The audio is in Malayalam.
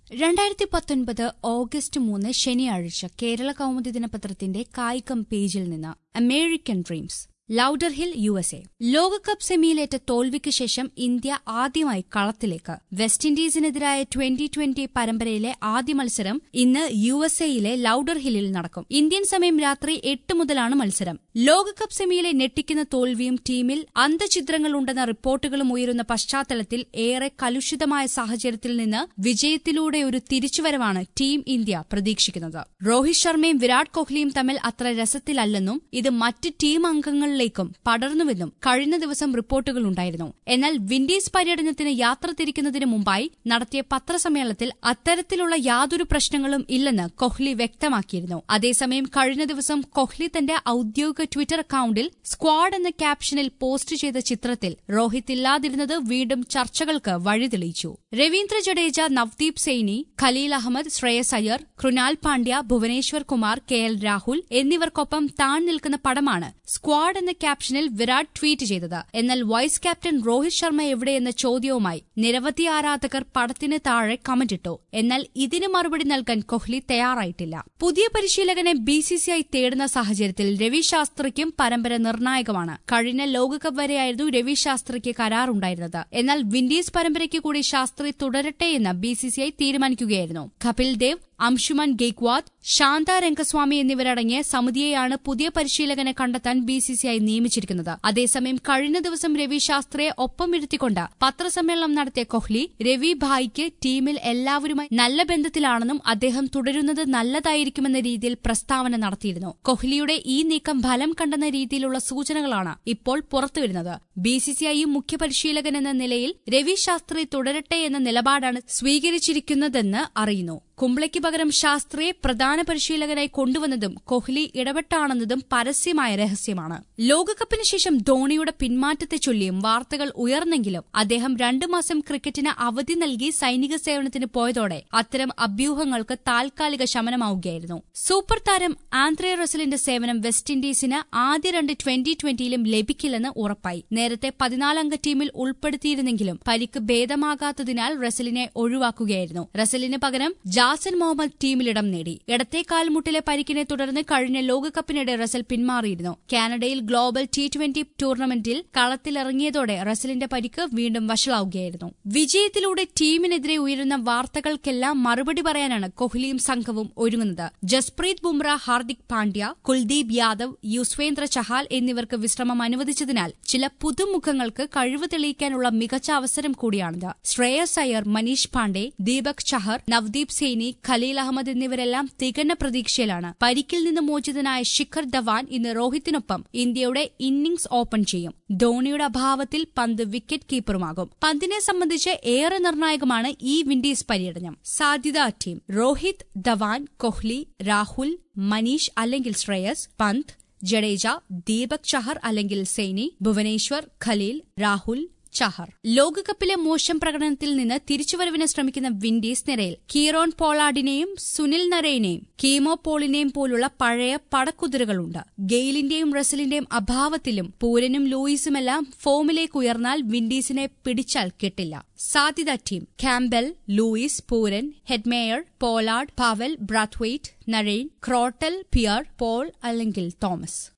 രണ്ടായിരത്തി പത്തൊൻപത് ഓഗസ്റ്റ് മൂന്ന് ശനിയാഴ്ച കേരള കൗമുദി ദിനപത്രത്തിന്റെ കായികം പേജിൽ നിന്ന് American dreams Lauderhill U S A ലോകകപ്പ് സെമിയിലേറ്റ തോൽവിക്ക് ശേഷം ഇന്ത്യ ആദ്യമായി കളത്തിലേക്ക് വെസ്റ്റ് ഇൻഡീസിനെതിരായ ട്വന്റി ട്വന്റി പരമ്പരയിലെ ആദ്യ മത്സരം ഇന്ന് യു എസ് എയിലെ ലൌഡർ ഹില്ലിൽ നടക്കും ഇന്ത്യൻ സമയം രാത്രി എട്ട് മുതലാണ് മത്സരം ലോകകപ്പ് സെമിയിലെ ഞെട്ടിക്കുന്ന തോൽവിയും ടീമിൽ അന്തഛിദ്രങ്ങളുണ്ടെന്ന റിപ്പോർട്ടുകളും ഉയരുന്ന പശ്ചാത്തലത്തിൽ ഏറെ കലുഷിതമായ സാഹചര്യത്തിൽ നിന്ന് വിജയത്തിലൂടെ ഒരു തിരിച്ചുവരവാണ് ടീം ഇന്ത്യ പ്രതീക്ഷിക്കുന്നത് രോഹിത് ശർമ്മയും വിരാട് കോഹ്ലിയും തമ്മിൽ അത്ര രസത്തിലല്ലെന്നും ഇത് മറ്റ് ടീം അംഗങ്ങളിലേക്കും പടർന്നുവെന്നും കഴിഞ്ഞ ദിവസം റിപ്പോർട്ടുകളുണ്ടായിരുന്നു എന്നാൽ വിൻഡീസ് പര്യടനത്തിന് യാത്ര തിരിക്കുന്നതിന് മുമ്പായി നടത്തിയ പത്രസമ്മേളനത്തിൽ അത്തരത്തിലുള്ള യാതൊരു പ്രശ്നങ്ങളും ഇല്ലെന്ന് കോഹ്ലി വ്യക്തമാക്കിയിരുന്നു അതേസമയം കഴിഞ്ഞ ദിവസം കോഹ്ലി തന്റെ ഔദ്യോഗിക ട്വിറ്റർ അക്കൌണ്ടിൽ സ്ക്വാഡ് എന്ന ക്യാപ്ഷനിൽ പോസ്റ്റ് ചെയ്ത ചിത്രത്തിൽ രോഹിത് ഇല്ലാതിരുന്നത് വീണ്ടും ചർച്ചകൾക്ക് വഴി തെളിയിച്ചു രവീന്ദ്ര ജഡേജ നവ്ദീപ് സെയ്നി ഖലീൽ അഹമ്മദ് ശ്രേയസ് അയ്യർ കൃണാൽ പാണ്ഡ്യ ഭുവനേശ്വർ കുമാർ കെ എൽ രാഹുൽ എന്നിവർക്കൊപ്പം താൻ നിൽക്കുന്ന പടമാണ് സ്ക്വാഡ് എന്ന ക്യാപ്ഷനിൽ വിരാട് ട്വീറ്റ് ചെയ്തത് എന്നാൽ വൈസ് ക്യാപ്റ്റൻ രോഹിത് ശർമ്മ എവിടെയെന്ന ചോദ്യവുമായി നിരവധി ആരാധകർ പടത്തിന് താഴെ കമന്റിട്ടു എന്നാൽ ഇതിന് മറുപടി നൽകാൻ കോഹ്ലി തയ്യാറായിട്ടില്ല പുതിയ പരിശീലകനെ ബിസിസിഐ തേടുന്ന സാഹചര്യത്തിൽ രവി ശാസ്ത്രിക്കും പരമ്പര നിർണായകമാണ് കഴിഞ്ഞ ലോകകപ്പ് വരെയായിരുന്നു രവി ശാസ്ത്രിക്ക് കരാറുണ്ടായിരുന്നത് എന്നാൽ വിൻഡീസ് പരമ്പരയ്ക്ക് കൂടി ശാസ്ത്രി തുടരട്ടെയെന്ന് ബിസിസിഐ തീരുമാനിക്കുകയായിരുന്നു കപിൽ ദേവ് അംശുമൻ ഗെയ്ക്വാദ് ശാന്ത രംഗസ്വാമി എന്നിവരടങ്ങിയ സമിതിയെയാണ് പുതിയ പരിശീലകനെ കണ്ടെത്താൻ ബിസിസിഐ നിയമിച്ചിരിക്കുന്നത് അതേസമയം കഴിഞ്ഞ ദിവസം രവി ശാസ്ത്രിയെ ഒപ്പമിരുത്തിക്കൊണ്ട് പത്രസമ്മേളനം നടത്തിയ കോഹ്ലി രവി ഭായിക്ക് ടീമിൽ എല്ലാവരുമായി നല്ല ബന്ധത്തിലാണെന്നും അദ്ദേഹം തുടരുന്നത് നല്ലതായിരിക്കുമെന്ന രീതിയിൽ പ്രസ്താവന നടത്തിയിരുന്നു കോഹ്ലിയുടെ ഈ നീക്കം ഫലം കണ്ടെന്ന രീതിയിലുള്ള സൂചനകളാണ് ഇപ്പോൾ പുറത്തുവരുന്നത് ബിസിസിഐയും മുഖ്യ പരിശീലകൻ എന്ന നിലയിൽ രവി ശാസ്ത്രി തുടരട്ടെ എന്ന നിലപാടാണ് സ്വീകരിച്ചിരിക്കുന്നതെന്ന് അറിയുന്നു കുംബ്ലയ്ക്ക് പകരം ശാസ്ത്രിയെ പ്രധാന പരിശീലകനായി കൊണ്ടുവന്നതും കോഹ്ലി ഇടപെട്ടാണെന്നതും പരസ്യമായ രഹസ്യമാണ് ലോകകപ്പിന് ശേഷം ധോണിയുടെ പിന്മാറ്റത്തെ ചൊല്ലിയും വാർത്തകൾ ഉയർന്നെങ്കിലും അദ്ദേഹം രണ്ടു മാസം ക്രിക്കറ്റിന് അവധി നൽകി സൈനിക സേവനത്തിന് പോയതോടെ അത്തരം അഭ്യൂഹങ്ങൾക്ക് താൽക്കാലിക ശമനമാവുകയായിരുന്നു സൂപ്പർ താരം ആന്ത്രേ റസലിന്റെ സേവനം വെസ്റ്റ് ഇൻഡീസിന് ആദ്യ രണ്ട് ട്വന്റി ട്വന്റിയിലും ലഭിക്കില്ലെന്ന് ഉറപ്പായി നേരത്തെ പതിനാലംഗ ടീമിൽ ഉൾപ്പെടുത്തിയിരുന്നെങ്കിലും പരിക്ക് ഭേദമാകാത്തതിനാൽ റസലിനെ ഒഴിവാക്കുകയായിരുന്നു റസലിന് പകരം ജാസൻ മുഹമ്മദ് ടീമിലിടം നേടി ഇടത്തെ കാൽമുട്ടിലെ പരിക്കിനെ തുടർന്ന് കഴിഞ്ഞ ലോകകപ്പിനിടെ റസൽ പിന്മാറിയിരുന്നു കാനഡയിൽ ഗ്ലോബൽ ടി ട്വന്റി ടൂർണമെന്റിൽ കളത്തിലിറങ്ങിയതോടെ റസലിന്റെ പരിക്ക് വീണ്ടും വഷളാവുകയായിരുന്നു വിജയത്തിലൂടെ ടീമിനെതിരെ ഉയരുന്ന വാർത്തകൾക്കെല്ലാം മറുപടി പറയാനാണ് കോഹ്ലിയും സംഘവും ഒരുങ്ങുന്നത് ജസ്പ്രീത് ബുംറ ഹാർദിക് പാണ്ഡ്യ കുൽദീപ് യാദവ് യുസ്വേന്ദ്ര ചഹാൽ എന്നിവർക്ക് വിശ്രമം അനുവദിച്ചതിനാൽ ചില പുതുമുഖങ്ങൾക്ക് കഴിവ് തെളിയിക്കാനുള്ള മികച്ച അവസരം കൂടിയാണിത് ശ്രേയസ് അയ്യർ മനീഷ് പാണ്ഡെ ദീപക് ചഹർ നവ്ദീപ് സെയ്നി ഖലീൽ അഹമ്മദ് എന്നിവരെല്ലാം തികഞ്ഞ പ്രതീക്ഷയിലാണ് പരിക്കിൽ നിന്ന് മോചിതനായ ശിഖർ ധവാൻ ഇന്ന് രോഹിത്തിനൊപ്പം ഇന്ത്യയുടെ ഇന്നിംഗ്സ് ഓപ്പൺ ചെയ്യും ധോണിയുടെ അഭാവത്തിൽ പന്ത് വിക്കറ്റ് കീപ്പറുമാകും പന്തിനെ സംബന്ധിച്ച് ഏറെ നിർണായകമാണ് ഈ വിൻഡീസ് പര്യടനം സാധ്യതാ ടീം രോഹിത് ധവാൻ കോഹ്ലി രാഹുൽ മനീഷ് അല്ലെങ്കിൽ ശ്രേയസ് പന്ത് ജഡേജ ദീപക് ചഹർ അല്ലെങ്കിൽ സെയ്നി ഭുവനേശ്വർ ഖലീൽ രാഹുൽ ചഹർ ലോകകപ്പിലെ മോശം പ്രകടനത്തിൽ നിന്ന് തിരിച്ചുവരവിന് ശ്രമിക്കുന്ന വിൻഡീസ് നിരയിൽ കീറോൺ പോളാർഡിനെയും സുനിൽ നരേനെയും കീമോ പോളിനെയും പോലുള്ള പഴയ പടക്കുതിരകളുണ്ട് ഗെയിലിന്റെയും റസലിന്റെയും അഭാവത്തിലും പൂരനും ലൂയിസുമെല്ലാം ഫോമിലേക്ക് ഉയർന്നാൽ വിൻഡീസിനെ പിടിച്ചാൽ കിട്ടില്ല സാധ്യത team Campbell Lewis Pooran Hetmyer Pollard Powell Brathwaite Narine Cottrell Pierre Paul അല്ലെങ്കിൽ തോമസ്